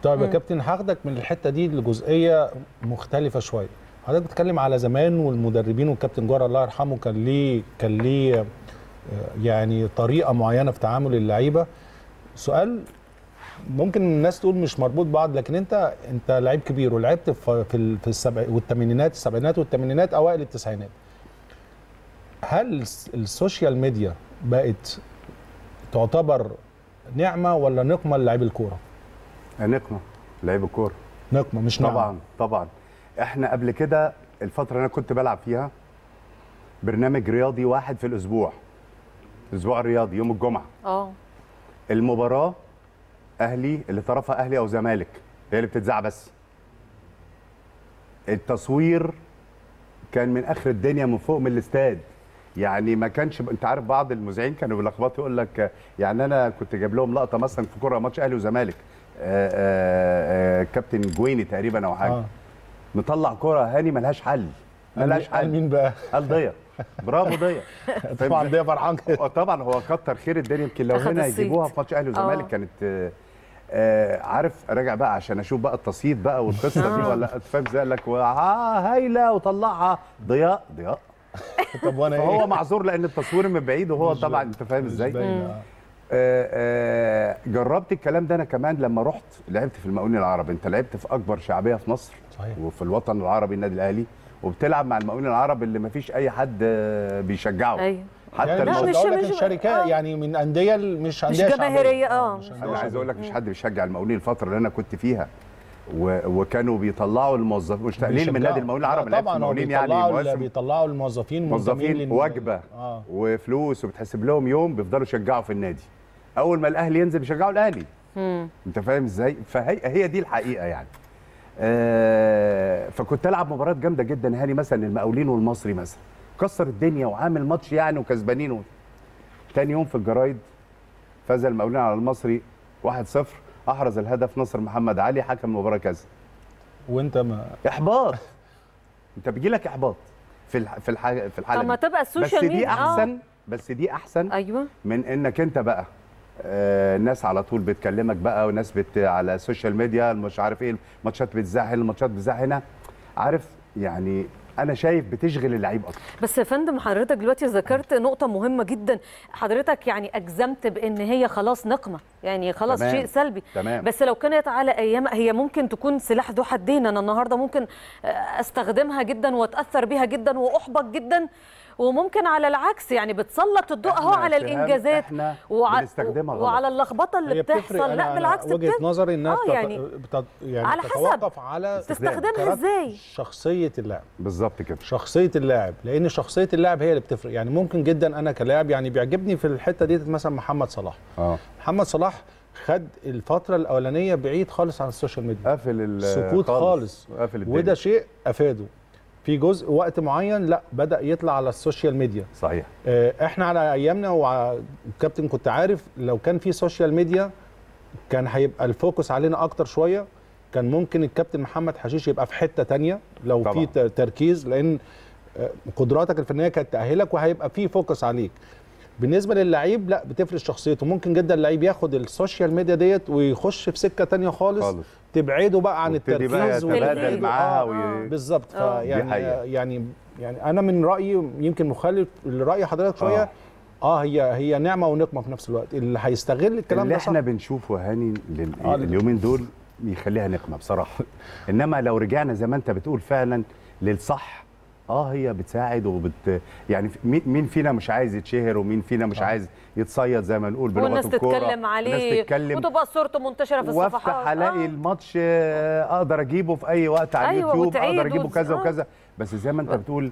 طيب يا كابتن هاخدك من الحته دي لجزئيه مختلفه شويه حضرتك بتتكلم على زمان والمدربين والكابتن جوهر الله يرحمه كان ليه كان ليه آه، يعني طريقه معينه في تعامل اللعيبه سؤال ممكن الناس تقول مش مربوط بعض لكن انت انت لعيب كبير ولعبت في في ال- في السبع والثمانينات السبعينات والثمانينات اوائل التسعينات هل الس- السوشيال ميديا بقت تعتبر نعمه ولا نقمه للاعيب الكوره نقمه لعيب الكوره نقمه مش نعمه طبعا طبعا احنا قبل كده الفتره اللي انا كنت بلعب فيها برنامج رياضي واحد في الاسبوع الاسبوع الرياضي يوم الجمعه اه المباراه اهلي اللي طرفها اهلي او زمالك هي اللي بتتذاع بس التصوير كان من اخر الدنيا من فوق من الاستاد يعني ما كانش انت عارف بعض المذيعين كانوا بيلخبطوا يقول لك يعني انا كنت جايب لهم لقطه مثلا في كوره ماتش اهلي وزمالك آه، آه، آه، كابتن جويني تقريبا او حاجه آه. مطلع كوره هاني ملهاش حل ملهاش قال حل مين بقى قال ضيع برافو ضيع طبعا ده فرحان كده طبعا هو كتر خير الدنيا يمكن لو أخد هنا الصيت. يجيبوها في ماتش اهلي وزمالك آه. كانت آه، آه عارف راجع بقى عشان اشوف بقى التصيد بقى والقصه دي آه. ولا أنت فاهم ازاي قال لك اه هايله وطلعها ضياء ضياء طب وانا فهو ايه معذور لان التصوير من بعيد وهو مش طبعا باين. انت فاهم مش ازاي باين، آه. آه، آه، جربت الكلام ده انا كمان لما رحت لعبت في المقاولين العرب انت لعبت في اكبر شعبيه في مصر صحيح. وفي الوطن العربي النادي الاهلي وبتلعب مع المقاولين العرب اللي ما فيش اي حد آه، بيشجعه ايوه حتى يعني لا، مش الموضوع- مش- هقول لك مش- الشركات آه. يعني من انديه مش انديه شعبية. جماهيرية، آه، مش مش أندية انا عايز شعبية. اقول لك مش حد بيشجع المقاولين الفتره اللي انا كنت فيها و... وكانوا بيطلعوا الموظفين مش تقليل من بيشجعوا. نادي المقاولين العرب لا لعبت في طبعا هو المقاولين يعني بيطلعوا مواسم بيطلعوا الموظفين منتمين موظفين للن- وجبه اه وفلوس وبتحسب لهم يوم بيفضلوا يشجعوا في النادي اول ما الاهلي ينزل بيشجعوا الاهلي مم. انت فاهم ازاي فهي هي دي الحقيقه يعني آه فكنت العب مباريات جامده جدا هاني مثلا المقاولين والمصري مثلا كسر الدنيا وعامل ماتش يعني وكسبانين و... تاني يوم في الجرايد فاز المقاولين على المصري 1-0 احرز الهدف نصر محمد علي حكم المباراه كذا وانت ما احباط انت بيجي لك احباط في الح... في الح... في الحاله طب ما دي. تبقى بس السوشيال دي ميديا آه. احسن بس دي احسن ايوه من انك انت بقى آه، ناس على طول بتكلمك بقى وناس بت على السوشيال ميديا مش عارف ايه الماتشات بتذاع هنا الماتشات بتذاع هنا عارف يعني انا شايف بتشغل اللعيب اكتر بس يا فندم حضرتك دلوقتي ذكرت نقطة مهمة جدا حضرتك يعني أجزمت بأن هي خلاص نقمة يعني خلاص تمام. شيء سلبي تمام. بس لو كانت على أيام هي ممكن تكون سلاح ذو حدين أنا النهاردة ممكن آه، أستخدمها جدا وأتأثر بيها جدا وأحبط جدا وممكن على العكس يعني بتسلط الضوء اهو إحنا على سهام، الانجازات إحنا وع- بنستخدمها غلط. وعلى اللخبطه اللي هي بتفرق بتحصل أنا- لا أنا بالعكس وجهه بتفرق. نظري انها اه بتت- يعني بتت... يعني على حسب. تتوقف على تستخدمها كاركتر ازاي شخصيه اللاعب بالظبط كده شخصيه اللاعب لان شخصيه اللاعب هي اللي بتفرق يعني ممكن جدا انا كلاعب يعني بيعجبني في الحته دي مثلا محمد صلاح اه محمد صلاح خد الفتره الاولانيه بعيد خالص عن السوشيال ميديا قافل ال- سكوت خالص قافل الدنيا وده شيء افاده في جزء وقت معين لا بدا يطلع على السوشيال ميديا صحيح آه، احنا على ايامنا والكابتن كنت عارف لو كان في سوشيال ميديا كان هيبقى الفوكس علينا اكتر شويه كان ممكن الكابتن محمد حشيش يبقى في حته تانية لو طبعاً. في ت- تركيز لان آه، قدراتك الفنيه كانت تاهلك وهيبقى في فوكس عليك بالنسبه للعيب لا بتفرق شخصيته ممكن جدا اللعيب ياخد السوشيال ميديا ديت ويخش في سكه تانية خالص, خالص. تبعده بقى عن وابتدي بقى التركيز يتبادل ويبعده- معاها آه، وي- بالظبط آه. دي فيعني حقيقة. يعني يعني انا من رايي يمكن مخالف لراي حضرتك شويه آه. اه هي هي نعمه ونقمه في نفس الوقت اللي هيستغل الكلام اللي ده صح احنا بنشوفه هاني لل... آه، اليومين دول يخليها نقمه بصراحه انما لو رجعنا زي ما انت بتقول فعلا للصح اه هي بتساعد وبت يعني مين مين فينا مش عايز يتشهر ومين فينا مش آه. عايز يتصيد زي ما نقول بلغه والناس الكوره تتكلم عليه والناس تتكلم وتبقى صورته منتشره في الصفحات وافتح الاقي آه. الماتش آه، اقدر اجيبه في اي وقت على أيوة، اليوتيوب وتعيد اقدر اجيبه وت- كذا آه. وكذا بس زي ما انت بتقول